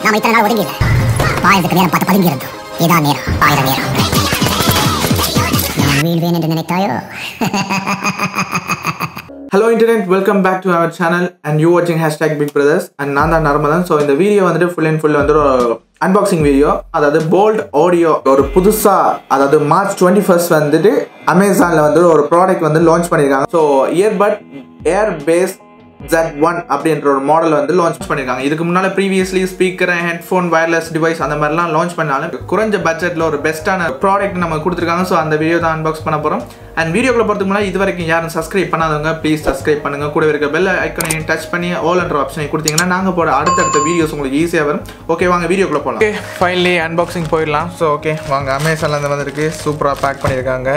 நாம இத்தனை நாள் ஒதுங்கி பாயறதுக்கு நேரம் பார்த்து பதுங்கி இருந்தோம் இதான் நேரம் பாயிர நேரம் நான் வீழ்வேன் என்று நினைத்தாயோ hello internet welcome back to our channel and you வாட்சிங் ஹேஷ்டாக் பிக் பிரதர்ஸ் அண்ட் நான் தான் நர்மதன் ஸோ இந்த வீடியோ வந்துட்டு ஃபுல் அண்ட் ஃபுல் வந்து ஒரு அன்பாக்சிங் வீடியோ அதாவது போல்ட் ஆடியோ ஒரு புதுசாக அதாவது மார்ச் டுவெண்ட்டி ஃபர்ஸ்ட் வந்துட்டு அமேசானில் வந்து ஒரு ப்ராடக்ட் வந்து லான்ச் பண்ணியிருக்காங்க so earbud air bass Z1 one அப்படின்ற ஒரு மாடல் வந்து லான்ச் பண்ணியிருக்காங்க இதுக்கு முன்னால் previously speaker headphone wireless device அந்த மாதிரிலாம் லான்ச் பண்ணாலும் குறைஞ்ச பட்ஜெட்டில் ஒரு பெஸ்ட்டான ப்ராடக்ட் நம்ம கொடுத்துருக்காங்க ஸோ அந்த வீடியோ தான் அன்பாக்ஸ் பண்ண போகிறோம் அண்ட் வீடியோக்குள்ள போகிறதுக்கு முன்னாடி இது வரைக்கும் யாரும் சப்ஸ்கிரைப் பண்ணாதவங்க ப்ளீஸ் சப்ஸ்கிரைப் பண்ணுங்க கூட இருக்க பெல் ஐக்கனையும் டச் பண்ணி ஆல் என்ற ஆப்ஷனை கொடுத்தீங்கன்னா நாங்கள் போட அடுத்தடுத்த வீடியோஸ் உங்களுக்கு ஈஸியாக வரும் ஓகே வாங்க வீடியோக்குள்ள போகலாம் ஓகே ஃபைனலி அன்பாக்சிங் போயிடலாம் ஸோ ஓகே வாங்க அமேசான்லேருந்து வந்திருக்கு சூப்பராக பேக் பண்ணியிருக்காங்க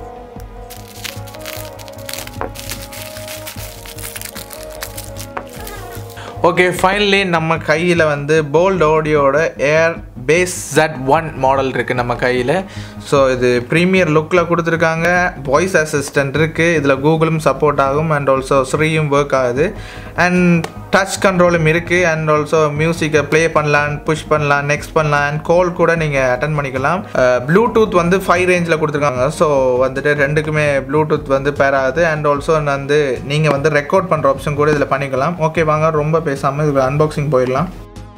ஓகே ஃபைனலி நம்ம கையில் வந்து போல்ட் ஆடியோட air bass Z one model இருக்குது நம்ம கையில் ஸோ இது ப்ரீமியர் லுக்கில் கொடுத்துருக்காங்க வாய்ஸ் அசிஸ்டன்ட் இருக்குது இதில் கூகுளும் சப்போர்ட் ஆகும் அண்ட் ஆல்சோ ஸ்ரீயும் ஒர்க் ஆகுது அண்ட் டச் கண்ட்ரோலும் இருக்குது அண்ட் ஆல்சோ மியூசிக்கை ப்ளே பண்ணலாம் புஷ் பண்ணலாம் நெக்ஸ்ட் பண்ணலாம் அண்ட் கால் கூட நீங்கள் அட்டன் பண்ணிக்கலாம் ப்ளூடூத் வந்து ஃபைவ் ரேஞ்சில் கொடுத்துருக்காங்க ஸோ வந்துட்டு ரெண்டுக்குமே ப்ளூடூத் வந்து பேர் ஆகுது அண்ட் ஆல்சோ வந்து நீங்கள் வந்து ரெக்கார்ட் பண்ணுற ஆப்ஷன் கூட இதில் பண்ணிக்கலாம் ஓகே வாங்க ரொம்ப பேசாமல் இதில் அன்பாக்சிங் போயிடலாம்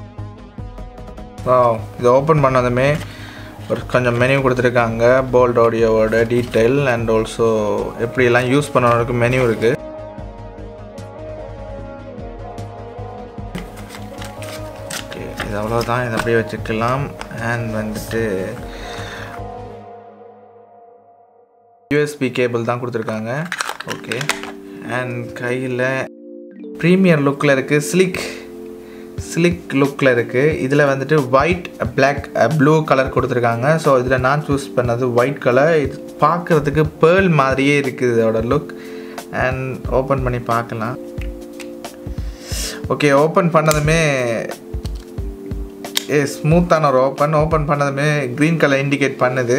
Wow, இது ஓப்பன் பண்ணதுமே ஒரு கொஞ்சம் மெனு கொடுத்துருக்காங்க போல்ட் ஆடியோவோட டீட்டெயில் அண்ட் ஆல்சோ எப்படியெல்லாம் யூஸ் பண்ணுறதுக்கு மெனு இருக்குது ஓகே இது அவ்வளோதான் இதை அப்படியே வச்சுக்கலாம் அண்ட் வந்துட்டு யூஎஸ்பி கேபிள் தான் கொடுத்துருக்காங்க ஓகே அண்ட் கையில் ப்ரீமியர் லுக்கில் இருக்குது ஸ்லிக் ஸ்லிக் லுக்கில் இருக்குது இதில் வந்துட்டு ஒயிட் பிளாக் ப்ளூ கலர் கொடுத்துருக்காங்க ஸோ இதில் நான் சூஸ் பண்ணது ஒயிட் கலர் இது பார்க்குறதுக்கு பேர்ல் மாதிரியே இருக்குது இதோட லுக் அண்ட் ஓப்பன் பண்ணி பார்க்கலாம் ஓகே ஓப்பன் பண்ணதுமே ஏ ஸ்மூத்தான ஒரு ஓப்பன் ஓப்பன் பண்ணதுமே க்ரீன் கலர் இண்டிகேட் பண்ணுது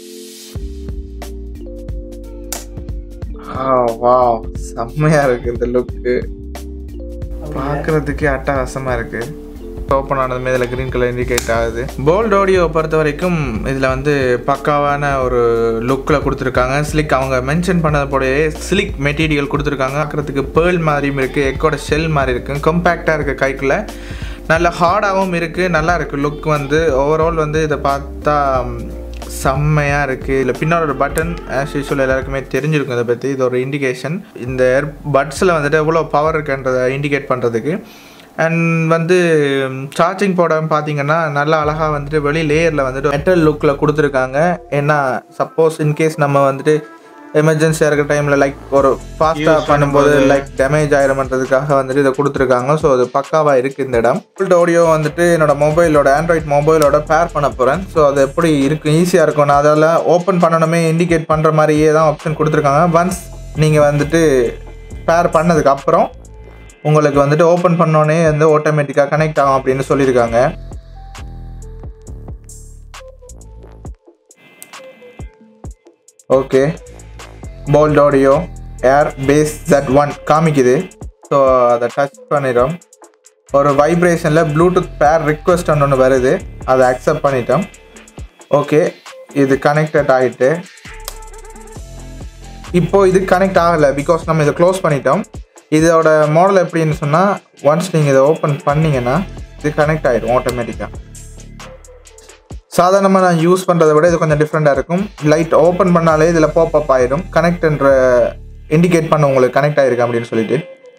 வா செம்மையாக இருக்குது இந்த லுக்கு பார்க்குறதுக்கே அட்டகாசமாக இருக்குது ஓப்பன் ஆனதுமே இதில் க்ரீன் கலர் இண்டிகேட் ஆகுது போல்ட் ஆடியோ பொறுத்த வரைக்கும் இதில் வந்து பக்காவான ஒரு லுக்கில் கொடுத்துருக்காங்க ஸ்லிக் அவங்க மென்ஷன் பண்ணது போலயே ஸ்லிக் மெட்டீரியல் கொடுத்துருக்காங்க பார்க்குறதுக்கு பேர்ல் மாதிரியும் இருக்குது எக்கோட ஷெல் மாதிரி இருக்குது கம்பேக்டாக இருக்குது கைக்குள்ள நல்ல ஹார்டாகவும் இருக்குது நல்லா இருக்குது லுக் வந்து ஓவரால் வந்து இதை பார்த்தா செம்மையாக இருக்குது இதில் பின்னாடி ஒரு பட்டன் ஆஸ் யூஸ்வல் எல்லாருக்குமே தெரிஞ்சிருக்கும் இதை பற்றி இது ஒரு இண்டிகேஷன் இந்த ஏர் பட்ஸில் வந்துட்டு எவ்வளோ பவர் இருக்குன்றதை இண்டிகேட் பண்ணுறதுக்கு அண்ட் வந்து சார்ஜிங் போட பார்த்தீங்கன்னா நல்லா அழகாக வந்துட்டு வெளி லேயரில் வந்துட்டு மெட்டல் லுக்கில் கொடுத்துருக்காங்க ஏன்னா சப்போஸ் இன்கேஸ் நம்ம வந்துட்டு எமர்ஜென்சியாக இருக்கிற டைமில் லைக் ஒரு ஃபாஸ்ட்டாக பண்ணும்போது லைக் டேமேஜ் ஆயிருமன்றதுக்காக வந்துட்டு இதை கொடுத்துருக்காங்க ஸோ அது பக்காவாக இருக்குது இந்த இடம் ஃபுல் ஆடியோ வந்துட்டு என்னோட மொபைலோட ஆண்ட்ராய்ட் மொபைலோட பேர் பண்ண போகிறேன் ஸோ அது எப்படி இருக்கும் ஈஸியாக இருக்கும் நான் அதில் ஓப்பன் பண்ணணுமே இண்டிகேட் பண்ணுற மாதிரியே தான் ஆப்ஷன் கொடுத்துருக்காங்க ஒன்ஸ் நீங்கள் வந்துட்டு பேர் பண்ணதுக்கு அப்புறம் உங்களுக்கு வந்துட்டு ஓப்பன் பண்ணோடனே வந்து ஆட்டோமேட்டிக்காக கனெக்ட் ஆகும் அப்படின்னு சொல்லியிருக்காங்க okay Boult audio air bass Z one காமிக்குது ஸோ அதை டச் பண்ணிடும் ஒரு வைப்ரேஷனில் ப்ளூடூத் பேர் ரிக்வெஸ்ட் ஒன்று வருது அதை அக்செப்ட் பண்ணிட்டோம் ஓகே இது கனெக்டட் ஆகிட்டு இப்போ இது கனெக்ட் ஆகலை பிகாஸ் நம்ம இதை க்ளோஸ் பண்ணிட்டோம் இதோட மாடல் எப்படின்னு சொன்னால் ஒன்ஸ் நீங்கள் இதை ஓப்பன் பண்ணீங்கன்னா இது கனெக்ட் ஆகிடும் ஆட்டோமேட்டிக்காக சாதாரணமாக நான் யூஸ் பண்ணுறதை விட இது கொஞ்சம் டிஃப்ரெண்ட்டாக இருக்கும் லைட் ஓப்பன் பண்ணாலே இதில் பாப்அப் ஆயிடும் கனெக்ட்ன்ற இண்டிகேட் பண்ண உங்களுக்கு கனெக்ட் ஆகிருக்கு அப்படின்னு சொல்லிட்டு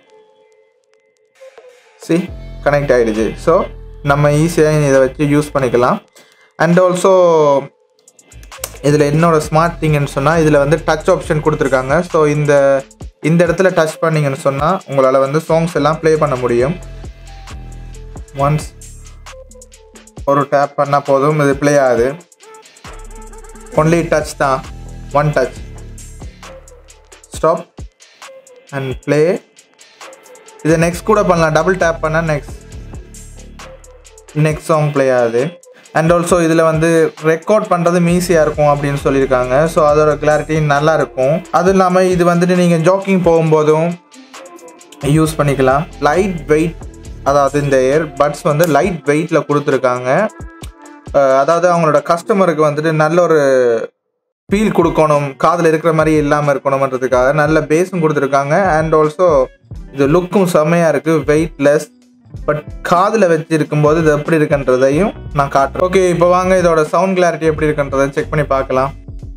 சி கனெக்ட் ஆகிடுச்சு ஸோ நம்ம ஈஸியாக இதை வச்சு யூஸ் பண்ணிக்கலாம் அண்ட் ஆல்சோ இதில் என்னோட ஸ்மார்ட் திங்னு சொன்னால் இதில் வந்து டச் ஆப்ஷன் கொடுத்துருக்காங்க ஸோ இந்த இந்த இடத்துல டச் பண்ணிங்கன்னு சொன்னால் உங்களால் வந்து சாங்ஸ் எல்லாம் ப்ளே பண்ண முடியும் ஒன்ஸ் ஒரு டேப் பண்ணால் போதும் இது ப்ளே ஆகுது ஒன்லி டச் தான் one touch stop and play இதை நெக்ஸ்ட் கூட பண்ணலாம் டபுள் டேப் பண்ணால் நெக்ஸ்ட் நெக்ஸ்ட் சாங் ப்ளே ஆகுது அண்ட் ஆல்சோ இதில் வந்து ரெக்கார்ட் பண்ணுறதும் ஈஸியாக இருக்கும் அப்படின்னு சொல்லியிருக்காங்க ஸோ அதோட கிளாரிட்டி நல்லா இருக்கும் அதுவும் இல்லாமல் இது வந்துட்டு நீங்கள் ஜாக்கிங் போகும்போதும் யூஸ் பண்ணிக்கலாம் லைட் வெயிட் அதாவது இந்த இயர்பட்ஸ் வந்து லைட் வெயிட்டில் கொடுத்துருக்காங்க அஹ் அதாவது அவங்களோட கஸ்டமருக்கு வந்துட்டு நல்ல ஒரு ஃபீல் கொடுக்கணும் காதில் இருக்கிற மாதிரி இல்லாமல் இருக்கணுமன்றதுக்காக நல்ல பேஸும் கொடுத்துருக்காங்க அண்ட் ஆல்சோ இது லுக்கும் செம்மையாக இருக்குது வெயிட்லெஸ் பட் காதில் வச்சு இருக்கும்போது இது எப்படி இருக்குன்றதையும் நான் காட்டுறேன் ஓகே இப்போ வாங்க இதோட சவுண்ட் கிளாரிட்டி எப்படி இருக்குன்றதை செக் பண்ணி பார்க்கலாம்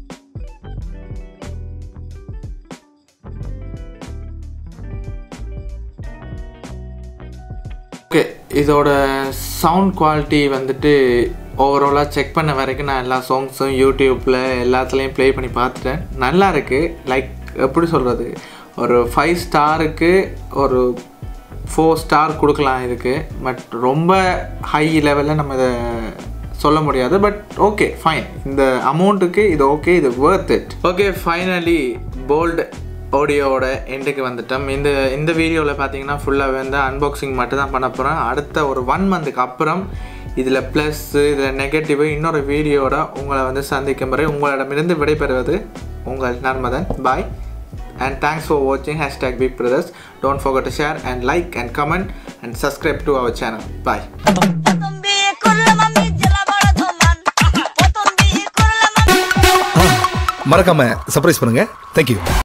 ஓகே இதோட சவுண்ட் குவாலிட்டி வந்துட்டு ஓவராலாக செக் பண்ண வரைக்கும் நான் எல்லா சாங்ஸும் யூடியூப்பில் எல்லாத்துலேயும் ப்ளே பண்ணி பார்த்துட்டேன் நல்லா இருக்குது லைக் எப்படி சொல்கிறது ஒரு ஃபைவ் ஸ்டாருக்கு ஒரு ஃபோர் ஸ்டார் கொடுக்கலாம் இதுக்கு பட் ரொம்ப ஹை லெவலில் நம்ம இதை சொல்ல முடியாது பட் ஓகே ஃபைன் இந்த அமௌண்ட்டுக்கு இது ஓகே இது worth it okay finally Boult ஆடியோவோட எண்டுக்கு வந்துட்டோம் இந்த இந்த வீடியோவில் பார்த்தீங்கன்னா ஃபுல்லாக வந்து அன்பாக்சிங் மட்டும் தான் பண்ண போகிறேன் அடுத்த ஒரு ஒன் மந்த்துக்கு அப்புறம் இதில் ப்ளஸ்ஸு இதில் நெகட்டிவ் இன்னொரு வீடியோட உங்களை வந்து சந்திக்கும் வரை உங்களிடமிருந்து விடைபெறுவது உங்கள் Narmadhan bye and thanks for வாட்சிங் hashtag big brothers don't forget to share and like and comment and subscribe to our channel bye প্রথম বিয়ে করলাম আমি জেলা বড় ধমান প্রথম বিয়ে করলাম আমি மறக்காம சர்ப்ரைஸ் பண்ணுங்க தேங்க்யூ